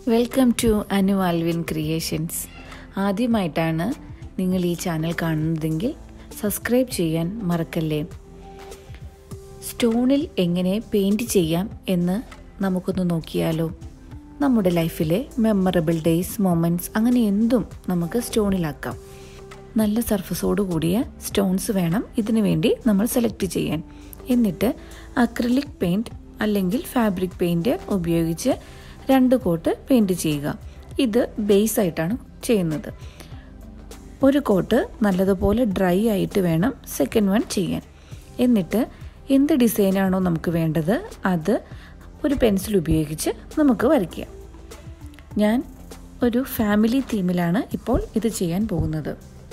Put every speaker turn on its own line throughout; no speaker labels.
welcome to Anu Alvin creations ആദ്യമായിട്ടാണ് നിങ്ങൾ ഈ ചാനൽ കാണുന്നതെങ്കിൽ സബ്സ്ക്രൈബ് ചെയ്യാൻ മറക്കല്ലേ സ്റ്റോണിൽ എങ്ങനെ പെയിൻറ് ചെയ്യാം എന്ന് നമുക്കൊന്ന് നോക്കിയാലോ നമ്മുടെ ലൈഫിലെ മെമ്മറബിൾ ഡേയ്സ് മൊമെൻറ്റ്സ് അങ്ങനെ എന്തും നമുക്ക് സ്റ്റോണിലാക്കാം നല്ല സർഫസോട് കൂടിയ സ്റ്റോൺസ് വേണം ഇതിനു വേണ്ടി നമ്മൾ സെലക്ട് ചെയ്യാൻ എന്നിട്ട് അക്രിലിക് പെയിൻറ് അല്ലെങ്കിൽ ഫാബ്രിക് പെയിൻറ് ഉപയോഗിച്ച് രണ്ട് കോട്ട് പെയിൻറ് ചെയ്യുക ഇത് ബേസ് ആയിട്ടാണ് ചെയ്യുന്നത് ഒരു കോട്ട് നല്ലതുപോലെ ഡ്രൈ ആയിട്ട് വേണം സെക്കൻഡ് വൺ ചെയ്യാൻ എന്നിട്ട് എന്ത് ഡിസൈനാണോ നമുക്ക് വേണ്ടത് അത് ഒരു പെൻസിൽ ഉപയോഗിച്ച് നമുക്ക് വരയ്ക്കാം ഞാൻ ഒരു ഫാമിലി തീമിലാണ് ഇപ്പോൾ ഇത് ചെയ്യാൻ പോകുന്നത്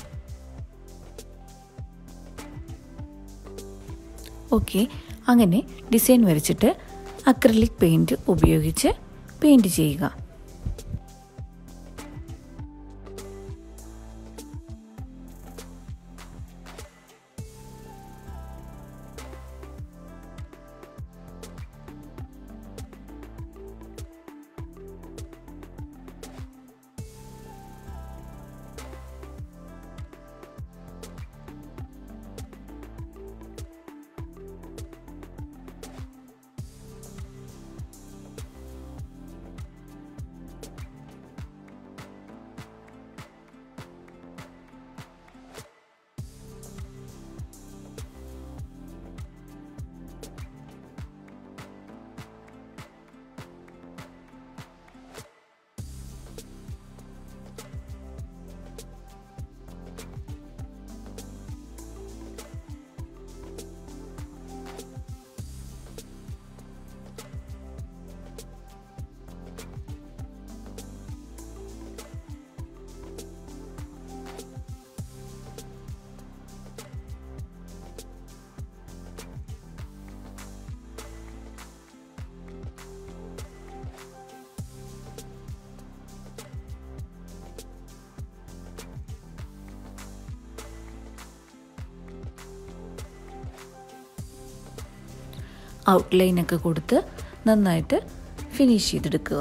ഓക്കെ അങ്ങനെ ഡിസൈൻ വരച്ചിട്ട് അക്രലിക് പെയിൻറ് ഉപയോഗിച്ച് പെയിൻറ് ചെയ്യുക ഔട്ട്ലൈനൊക്കെ കൊടുത്ത് നന്നായിട്ട് ഫിനിഷ് ചെയ്തെടുക്കുക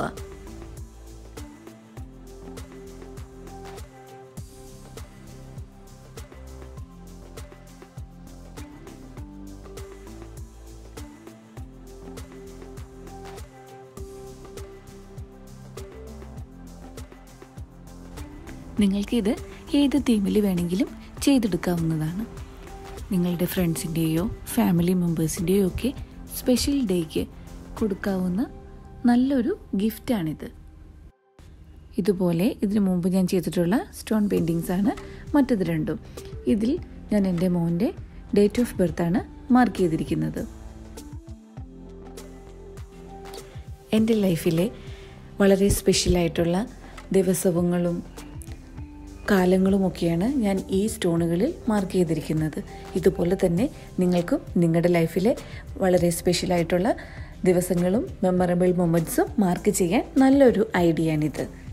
നിങ്ങൾക്കിത് ഏത് തീമിൽ വേണമെങ്കിലും ചെയ്തെടുക്കാവുന്നതാണ് നിങ്ങളുടെ ഫ്രണ്ട്സിൻ്റെയോ ഫാമിലി മെമ്പേഴ്സിൻ്റെയോ ഒക്കെ സ്പെഷ്യൽ ഡേക്ക് കൊടുക്കാവുന്ന നല്ലൊരു ഗിഫ്റ്റാണിത് ഇതുപോലെ ഇതിനു മുമ്പ് ഞാൻ ചെയ്തിട്ടുള്ള സ്റ്റോൺ പെയിൻറ്റിങ്സ് ആണ് മറ്റത് രണ്ടും ഇതിൽ ഞാൻ എൻ്റെ മോൻ്റെ ഡേറ്റ് ഓഫ് ബർത്താണ് മാർക്ക് ചെയ്തിരിക്കുന്നത് എൻ്റെ ലൈഫിലെ വളരെ സ്പെഷ്യലായിട്ടുള്ള ദിവസങ്ങളും കാലങ്ങളുമൊക്കെയാണ് ഞാൻ ഈ സ്റ്റോണുകളിൽ മാർക്ക് ചെയ്തിരിക്കുന്നത് ഇതുപോലെ തന്നെ നിങ്ങൾക്കും നിങ്ങളുടെ ലൈഫിലെ വളരെ സ്പെഷ്യലായിട്ടുള്ള ദിവസങ്ങളും മെമ്മറബിൾ മൊമെൻറ്റ്സും മാർക്ക് ചെയ്യാൻ നല്ലൊരു ഐഡിയ ആണിത്